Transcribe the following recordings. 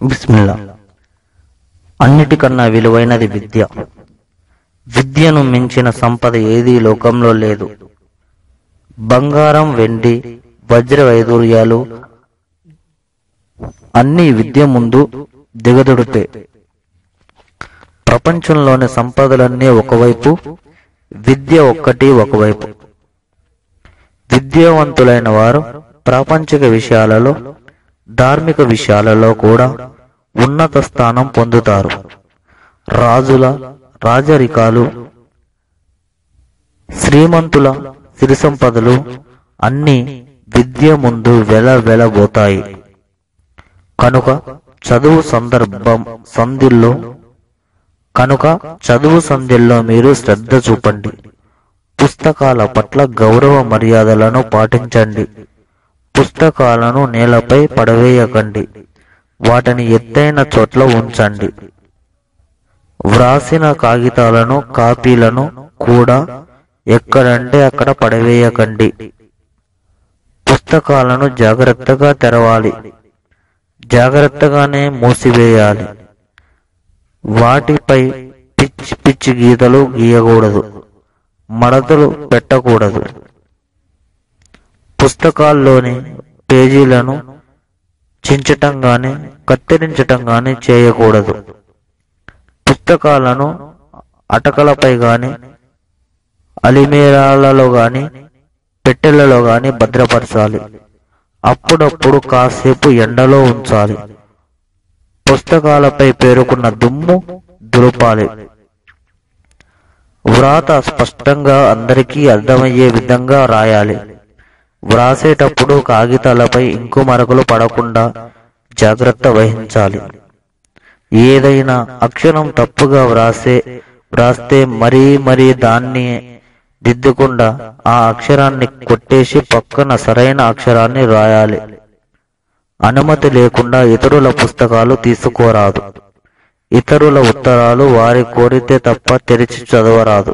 బిస్మిల్లా అన్నిటికన్నా విలువైనది విద్య విద్యను మించిన సంపద ఏదీ లోకంలో లేదు బంగారం వెండి వజ్ర వైదూర్యాలు అన్ని విద్య ముందు దిగదుడితే ప్రపంచంలోని సంపదలన్నీ ఒకవైపు విద్య ఒక్కటి ఒకవైపు విద్యావంతులైన వారు ప్రాపంచిక విషయాలలో ధార్మిక విషయాలలో కూడా ఉన్నత స్థానం పొందుతారు రాజుల రాజరికాలు శ్రీమంతుల సిరి సంపదలు అన్ని విద్య ముందు వెల వెలబోతాయి కనుక చదువు సందర్భం సంధిల్లో కనుక చదువు సంధ్యల్లో మీరు శ్రద్ధ చూపండి పుస్తకాల పట్ల గౌరవ మర్యాదలను పాటించండి పుస్తకాలను నేలపై పడవేయకండి వాటిని ఎత్తైన చోట్ల ఉంచండి వ్రాసిన కాగితాలను కాపీలను కూడా ఎక్కడంటే అక్కడ పడవేయకండి పుస్తకాలను జాగ్రత్తగా తెరవాలి జాగ్రత్తగానే మూసివేయాలి వాటిపై పిచ్చి పిచ్చి గీతలు గీయకూడదు మడతలు పెట్టకూడదు పుస్తకాల్లోని పేజీలను చించటం గాని కత్తిరించటం గాని చేయకూడదు పుస్తకాలను అటకలపై గాని అలిమేరాలలో గాని పెట్టెలలో గాని భద్రపరచాలి అప్పుడప్పుడు కాసేపు ఎండలో ఉంచాలి పుస్తకాలపై పేరుకున్న దుమ్ము దులపాలి వ్రాత స్పష్టంగా అందరికీ అర్థమయ్యే విధంగా రాయాలి వ్రాసేటప్పుడు కాగితాలపై ఇంకు మరకలు పడకుండా జాగ్రత్త వహించాలి ఏదైనా అక్షరం తప్పుగా వ్రాసే వ్రాస్తే మరీ మరీ దాన్ని దిద్దకుండా ఆ అక్షరాన్ని కొట్టేసి పక్కన సరైన అక్షరాన్ని రాయాలి అనుమతి లేకుండా ఇతరుల పుస్తకాలు తీసుకోరాదు ఇతరుల ఉత్తరాలు వారి కోరితే తప్ప తెరిచి చదవరాదు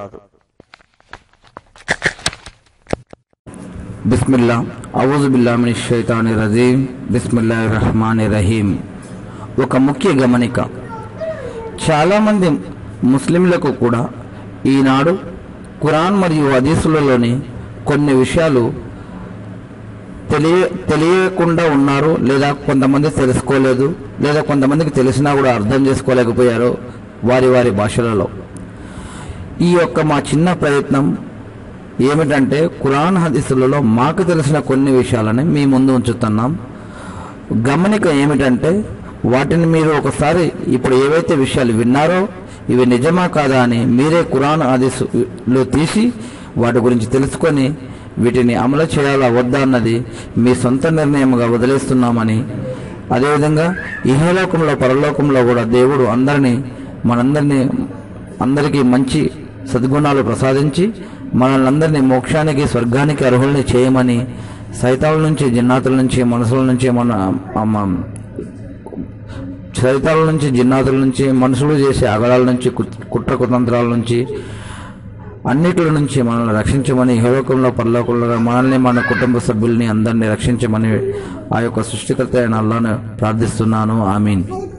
బిస్మిల్లా అవుజు బిల్లామిని షైతాని రజీం బిస్మిల్లా రహమాని రహీం ఒక ముఖ్య గమనిక చాలామంది ముస్లింలకు కూడా ఈనాడు ఖురాన్ మరియు హదీసులలోని కొన్ని విషయాలు తెలియ తెలియకుండా ఉన్నారు లేదా కొంతమంది తెలుసుకోలేదు లేదా కొంతమందికి తెలిసినా కూడా అర్థం చేసుకోలేకపోయారు వారి వారి భాషలలో ఈ యొక్క మా చిన్న ప్రయత్నం ఏమిటంటే ఖురాన్ హదీసులలో మాకు తెలిసిన కొన్ని విషయాలని మీ ముందు ఉంచుతున్నాం గమనిక ఏమిటంటే వాటిని మీరు ఒకసారి ఇప్పుడు ఏవైతే విషయాలు విన్నారో ఇవి నిజమా కాదా అని మీరే ఖురాన్ హదీసులు తీసి వాటి గురించి తెలుసుకొని వీటిని అమలు చేయాలా వద్దా అన్నది మీ సొంత నిర్ణయంగా వదిలేస్తున్నామని అదేవిధంగా ఇహలోకంలో పరలోకంలో కూడా దేవుడు అందరినీ మనందరినీ అందరికీ మంచి సద్గుణాలు ప్రసాదించి మనల్ని అందరినీ మోక్షానికి స్వర్గానికి అర్హుల్ని చేయమని సైతాల నుంచి జిన్నాతుల నుంచి మనసుల నుంచి మన అమ్మ- సైతాల నుంచి జిన్నాతుల నుంచి మనుషులు చేసే అగడాల నుంచి కుట్- కుట్ర కుతంత్రాల నుంచి అన్నిటి నుంచి మనల్ని రక్షించమని ఇహలోకంలో పరలోకంలో మనల్ని మన కుటుంబ సభ్యుల్ని అందరినీ రక్షించమని ఆ యొక్క సృష్టికర్త అయిన అల్లాను ప్రార్థిస్తున్నాను ఆమీన్